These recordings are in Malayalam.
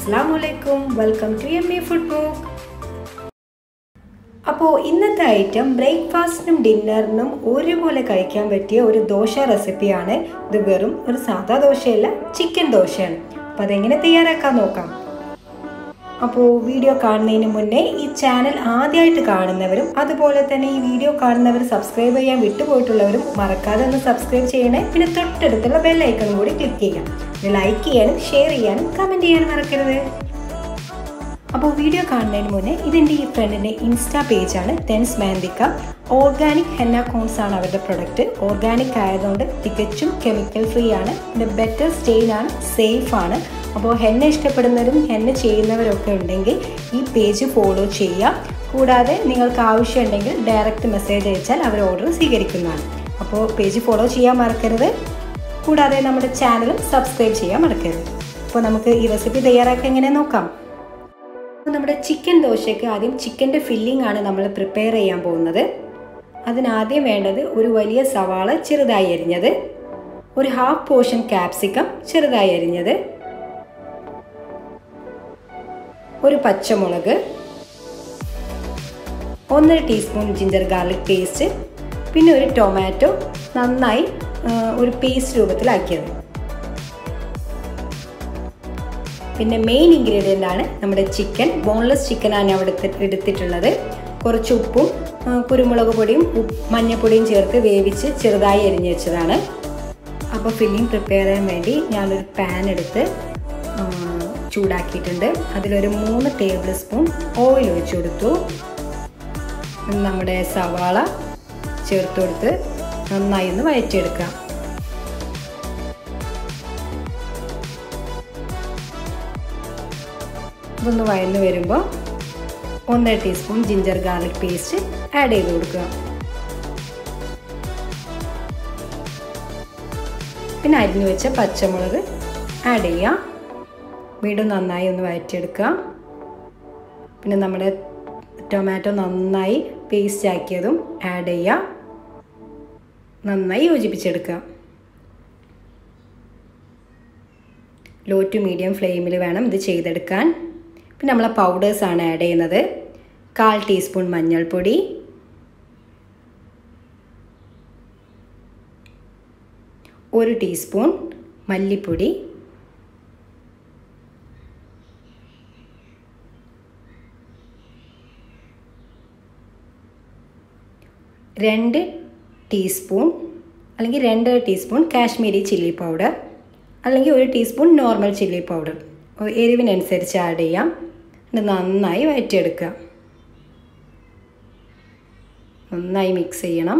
അസ്സാം വലൈക്കും welcome to M A food book അപ്പോൾ ഇന്നത്തെ ഐറ്റം ബ്രേക്ക്ഫാസ്റ്റിനും ഡിന്നറിനും ഒരുപോലെ കഴിക്കാൻ പറ്റിയ ഒരു ദോശ റെസിപ്പിയാണ് ഇത് വെറും ഒരു സാധാ ദോശയല്ല ചിക്കൻ ദോശയാണ് അപ്പോൾ അതെങ്ങനെ തയ്യാറാക്കാൻ നോക്കാം അപ്പോൾ വീഡിയോ കാണുന്നതിന് മുന്നേ ഈ ചാനൽ ആദ്യമായിട്ട് കാണുന്നവരും അതുപോലെ തന്നെ ഈ വീഡിയോ കാണുന്നവർ സബ്സ്ക്രൈബ് ചെയ്യാൻ വിട്ടുപോയിട്ടുള്ളവരും മറക്കാതെ ഒന്ന് സബ്സ്ക്രൈബ് ചെയ്യണേ പിന്നെ തൊട്ടടുത്തുള്ള ബെല്ലൈക്കണും കൂടി ക്ലിക്ക് ചെയ്യാം ലൈക്ക് ചെയ്യാനും ഷെയർ ചെയ്യാനും കമൻറ്റ് ചെയ്യാനും മറക്കരുത് അപ്പോൾ വീഡിയോ കാണുന്നതിന് മുന്നേ ഇതെൻ്റെ ഈ ഫ്രണ്ടിൻ്റെ ഇൻസ്റ്റാ പേജാണ് തെൻസ് മാൻഡിക്ക ഓർഗാനിക് ഹെന്ന കോൺസ് ആണ് അവരുടെ പ്രൊഡക്റ്റ് ഓർഗാനിക് ആയതുകൊണ്ട് തികച്ചും കെമിക്കൽ ഫ്രീ ആണ് പിന്നെ ബെറ്റർ സ്റ്റെയിൻ ആണ് സേഫ് ആണ് അപ്പോൾ ഹെന്ന ഇഷ്ടപ്പെടുന്നവരും ഹെന്ന ചെയ്യുന്നവരൊക്കെ ഉണ്ടെങ്കിൽ ഈ പേജ് ഫോളോ ചെയ്യുക കൂടാതെ നിങ്ങൾക്ക് ആവശ്യമുണ്ടെങ്കിൽ ഡയറക്റ്റ് മെസ്സേജ് അയച്ചാൽ അവർ ഓർഡർ സ്വീകരിക്കുന്നതാണ് അപ്പോൾ പേജ് ഫോളോ ചെയ്യാൻ മറക്കരുത് കൂടാതെ നമ്മുടെ ചാനലും സബ്സ്ക്രൈബ് ചെയ്യാൻ മറക്കരുത് അപ്പോൾ നമുക്ക് ഈ റെസിപ്പി തയ്യാറാക്കാൻ എങ്ങനെ നോക്കാം അപ്പോൾ നമ്മുടെ ചിക്കൻ ദോശയ്ക്ക് ആദ്യം ചിക്കൻ്റെ ഫില്ലിംഗ് ആണ് നമ്മൾ പ്രിപ്പയർ ചെയ്യാൻ പോകുന്നത് അതിനാദ്യം വേണ്ടത് ഒരു വലിയ സവാള ചെറുതായി അരിഞ്ഞത് ഒരു ഹാഫ് പോർഷൻ ക്യാപ്സിക്കം ചെറുതായി അരിഞ്ഞത് ഒരു പച്ചമുളക് ഒന്നര ടീസ്പൂൺ ജിഞ്ചർ ഗാർലിക് പേസ്റ്റ് പിന്നെ ഒരു ടൊമാറ്റോ നന്നായി ഒരു പേസ്റ്റ് രൂപത്തിലാക്കിയത് പിന്നെ മെയിൻ ഇൻഗ്രീഡിയൻ്റ് ആണ് നമ്മുടെ ചിക്കൻ ബോൺലെസ് ചിക്കനാണ് അവിടെ എടുത്തിട്ടുള്ളത് കുറച്ച് ഉപ്പും കുരുമുളക് പൊടിയും മഞ്ഞൾപ്പൊടിയും ചേർത്ത് വേവിച്ച് ചെറുതായി അരിഞ്ഞു വെച്ചതാണ് അപ്പോൾ ഫില്ലിംഗ് പ്രിപ്പയർ ചെയ്യാൻ വേണ്ടി ഞാനൊരു പാൻ എടുത്ത് ചൂടാക്കിയിട്ടുണ്ട് അതിലൊരു മൂന്ന് ടേബിൾ സ്പൂൺ ഓയിൽ ഒഴിച്ചു കൊടുത്തു നമ്മുടെ സവാള ചേർത്ത് കൊടുത്ത് നന്നായി ഒന്ന് വയറ്റിയെടുക്കാം ഇതൊന്ന് വയന്ന് വരുമ്പോൾ ഒന്നര teaspoon ginger garlic paste add ചെയ്ത് കൊടുക്കുക പിന്നെ അരിഞ്ഞു വെച്ച പച്ചമുളക് ആഡ് ചെയ്യുക വീണ്ടും നന്നായി ഒന്ന് വഴറ്റിയെടുക്കുക പിന്നെ നമ്മുടെ ടൊമാറ്റോ നന്നായി പേസ്റ്റ് ആക്കിയതും ആഡ് ചെയ്യുക നന്നായി യോജിപ്പിച്ചെടുക്കുക ലോ ടു മീഡിയം ഫ്ലെയിമിൽ വേണം ഇത് ചെയ്തെടുക്കാൻ പിന്നെ നമ്മൾ പൗഡേഴ്സാണ് ആഡ് ചെയ്യുന്നത് കാൽ ടീസ്പൂൺ മഞ്ഞൾപ്പൊടി ഒരു ടീസ്പൂൺ മല്ലിപ്പൊടി രണ്ട് ടീസ്പൂൺ അല്ലെങ്കിൽ രണ്ടര ടീസ്പൂൺ കാശ്മീരി ചില്ലി പൗഡർ അല്ലെങ്കിൽ ഒരു ടീസ്പൂൺ നോർമൽ ചില്ലി പൗഡർ എരിവിനനുസരിച്ച് ആഡ് ചെയ്യാം എന്നിട്ട് നന്നായി വഴറ്റിയെടുക്കുക നന്നായി മിക്സ് ചെയ്യണം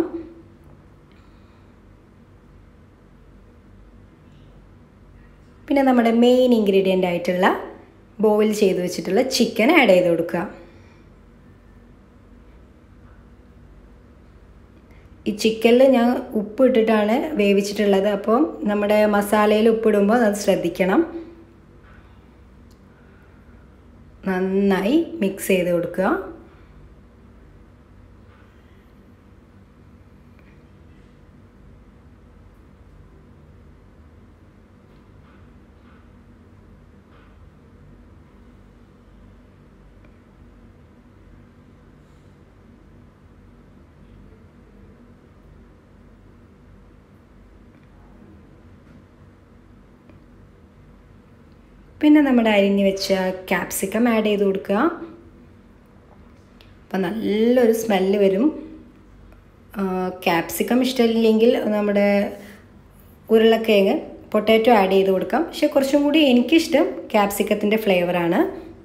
പിന്നെ നമ്മുടെ മെയിൻ ഇൻഗ്രീഡിയൻ്റ് ആയിട്ടുള്ള ബോയിൽ ചെയ്ത് വെച്ചിട്ടുള്ള ചിക്കൻ ആഡ് ചെയ്ത് കൊടുക്കുക ഈ ചിക്കനിൽ ഞാൻ ഉപ്പ് ഇട്ടിട്ടാണ് വേവിച്ചിട്ടുള്ളത് അപ്പോൾ നമ്മുടെ മസാലയിൽ ഉപ്പിടുമ്പോൾ അത് ശ്രദ്ധിക്കണം നന്നായി മിക്സ് ചെയ്ത് കൊടുക്കുക പിന്നെ നമ്മുടെ അരിഞ്ഞ് വെച്ച ക്യാപ്സിക്കം ആഡ് ചെയ്ത് കൊടുക്കുക അപ്പോൾ നല്ലൊരു സ്മെല്ല് വരും ക്യാപ്സിക്കം ഇഷ്ടമില്ലെങ്കിൽ നമ്മുടെ ഉരുളക്കിഴങ്ങ് പൊട്ടാറ്റോ ആഡ് ചെയ്ത് കൊടുക്കാം പക്ഷെ കുറച്ചും കൂടി എനിക്കിഷ്ടം ക്യാപ്സിക്കത്തിൻ്റെ ഫ്ലേവറാണ്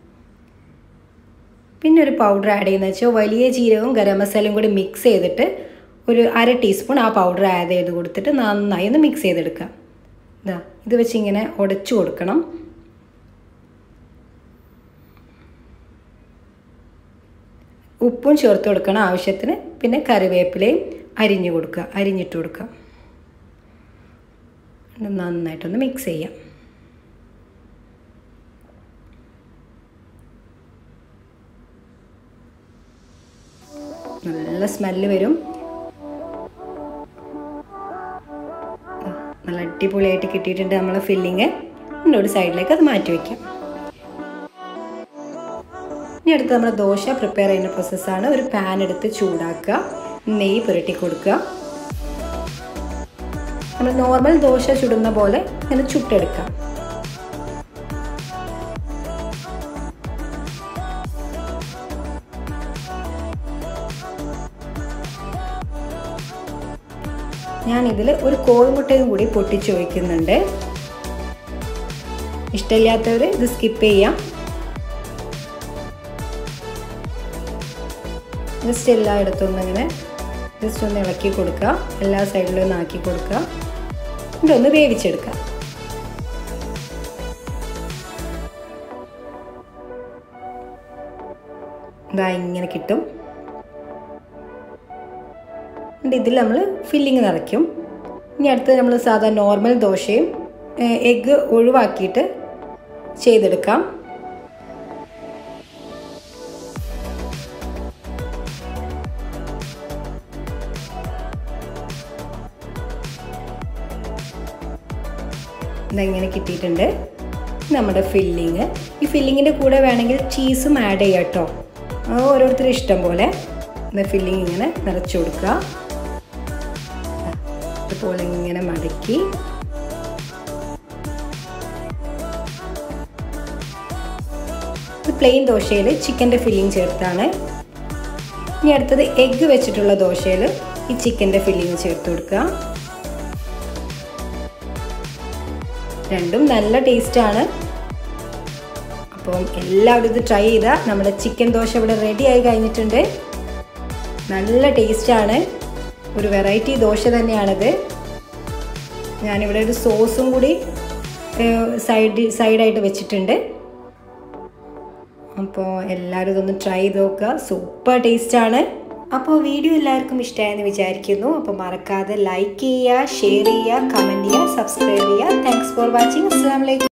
പിന്നെ ഒരു പൗഡർ ആഡ് ചെയ്യുന്നത് വെച്ചാൽ വലിയ ജീരകവും ഗരം മസാലയും കൂടി മിക്സ് ചെയ്തിട്ട് ഒരു അര ടീസ്പൂൺ ആ പൗഡർ ആഡ് ചെയ്ത് കൊടുത്തിട്ട് നന്നായി ഒന്ന് മിക്സ് ചെയ്തെടുക്കുക ഇതാ ഇത് വെച്ച് ഇങ്ങനെ ഉടച്ചു കൊടുക്കണം ഉപ്പും ചേർത്ത് കൊടുക്കണം ആവശ്യത്തിന് പിന്നെ കറിവേപ്പിലയും അരിഞ്ഞു കൊടുക്കുക അരിഞ്ഞിട്ട് കൊടുക്കുക നന്നായിട്ടൊന്ന് മിക്സ് ചെയ്യാം നല്ല സ്മെല്ല് വരും നല്ല അടിപൊളിയായിട്ട് കിട്ടിയിട്ടുണ്ട് നമ്മളെ ഫില്ലിങ് ഒരു സൈഡിലേക്ക് അത് മാറ്റി വയ്ക്കാം ഇനി അടുത്ത് നമ്മൾ ദോശ പ്രിപ്പയർ ചെയ്യുന്ന പ്രോസസ്സാണ് ഒരു പാൻ എടുത്ത് ചൂടാക്കുക നെയ്യ് പുരട്ടി കൊടുക്കുക നമ്മൾ നോർമൽ ദോശ ചുടുന്ന പോലെ ഇങ്ങനെ ചുട്ടെടുക്കാം ഞാൻ ഇതിൽ ഒരു കോഴിമുട്ടയും കൂടി പൊട്ടിച്ച് ഒഴിക്കുന്നുണ്ട് ഇഷ്ടമില്ലാത്തവർ ഇത് സ്കിപ്പ് ചെയ്യാം ജസ്റ്റ് എല്ലായിടത്തും ഒന്ന് ഇങ്ങനെ ജസ്റ്റ് ഒന്ന് ഇളക്കി കൊടുക്കുക എല്ലാ സൈഡിലും ഒന്ന് ആക്കി കൊടുക്കുക ഇതൊന്ന് വേവിച്ചെടുക്കുക ഇതാ ഇങ്ങനെ കിട്ടും എന്നിട്ട് ഇതിൽ നമ്മൾ ഫില്ലിങ് നിറയ്ക്കും ഇനി അടുത്ത് നമ്മൾ സാധാ നോർമൽ ദോശയും എഗ്ഗ് ഒഴിവാക്കിയിട്ട് ചെയ്തെടുക്കാം ഇതെങ്ങനെ കിട്ടിയിട്ടുണ്ട് നമ്മുടെ ഫില്ലിങ് ഈ ഫില്ലിങ്ങിൻ്റെ കൂടെ വേണമെങ്കിൽ ചീസും ആഡ് ചെയ്യാം കേട്ടോ അത് ഓരോരുത്തരും ഇഷ്ടം പോലെ ഫില്ലിങ് ഇങ്ങനെ നിറച്ചു കൊടുക്കുക ഇതുപോലെ ഇങ്ങനെ മടക്കി പ്ലെയിൻ ദോശയിൽ ചിക്കൻ്റെ ഫില്ലിങ് ചേർത്താണ് ഇനി അടുത്തത് എഗ്ഗ് വെച്ചിട്ടുള്ള ദോശയിൽ ഈ ചിക്കൻ്റെ ഫില്ലിങ് ചേർത്ത് കൊടുക്കുക രണ്ടും നല്ല ടേസ്റ്റാണ് അപ്പം എല്ലാവരും ഇത് ട്രൈ ചെയ്താൽ നമ്മുടെ ചിക്കൻ ദോശ ഇവിടെ റെഡി ആയി കഴിഞ്ഞിട്ടുണ്ട് നല്ല ടേസ്റ്റാണ് ഒരു വെറൈറ്റി ദോശ തന്നെയാണിത് ഞാനിവിടെ ഒരു സോസും കൂടി സൈഡ് സൈഡായിട്ട് വെച്ചിട്ടുണ്ട് അപ്പോൾ എല്ലാവരും ഇതൊന്ന് ട്രൈ ചെയ്ത് നോക്കുക സൂപ്പർ ടേസ്റ്റാണ് അപ്പോൾ വീഡിയോ എല്ലാവർക്കും ഇഷ്ടമായെന്ന് വിചാരിക്കുന്നു അപ്പോൾ മറക്കാതെ ലൈക്ക് ചെയ്യുക ഷെയർ ചെയ്യുക കമൻറ്റ് ചെയ്യുക സബ്സ്ക്രൈബ് ചെയ്യുക താങ്ക്സ് ഫോർ വാച്ചിങ് അസ്സാം വലൈക്കും